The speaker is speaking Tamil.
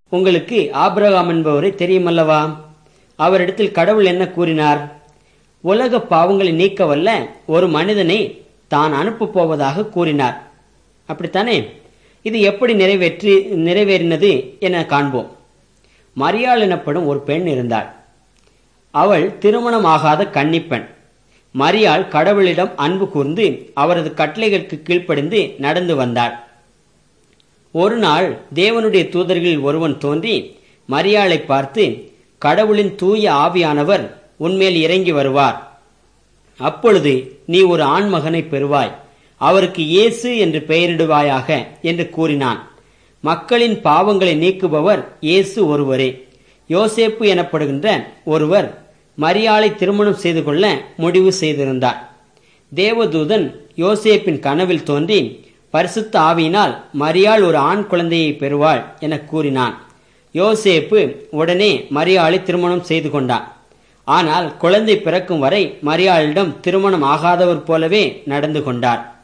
உங்களுக்கு ஆபிரகாம் என்பவரை தெரியுமல்லவா அவரிடத்தில் கடவுள் என்ன கூறினார் உலக பாவங்களை நீக்க வல்ல ஒரு மனிதனை தான் அனுப்பப் போவதாக கூறினார் அப்படித்தானே இது எப்படி நிறைவேற்றி நிறைவேறினது என காண்போம் மரியாள் எனப்படும் ஒரு பெண் இருந்தாள் அவள் திருமணமாகாத கன்னிப்பெண் மரியாள் கடவுளிடம் அன்பு கூர்ந்து அவரது கட்டளைகளுக்கு கீழ்ப்படிந்து நடந்து வந்தாள் ஒரு நாள் தேவனுடைய தூதர்களில் ஒருவன் தோன்றி மரியாளை பார்த்து கடவுளின் தூய ஆவியானவர் உன்மேல் இறங்கி வருவார் அப்பொழுது நீ ஒரு ஆண்மகனை பெறுவாய் அவருக்கு இயேசு என்று பெயரிடுவாயாக என்று கூறினான் மக்களின் பாவங்களை நீக்குபவர் இயேசு ஒருவரே யோசேப்பு எனப்படுகின்ற ஒருவர் மரியாளை திருமணம் செய்து கொள்ள முடிவு செய்திருந்தார் தேவதூதன் யோசேப்பின் கனவில் தோன்றி பரிசுத்த ஆவியினால் மரியாள் ஒரு ஆண் குழந்தையை பெறுவாள் என கூறினான் யோசேப்பு உடனே மரியாளை திருமணம் செய்து கொண்டான் ஆனால் குழந்தை பிறக்கும் வரை மரியாளிடம் திருமணம் ஆகாதவர் போலவே நடந்து கொண்டார்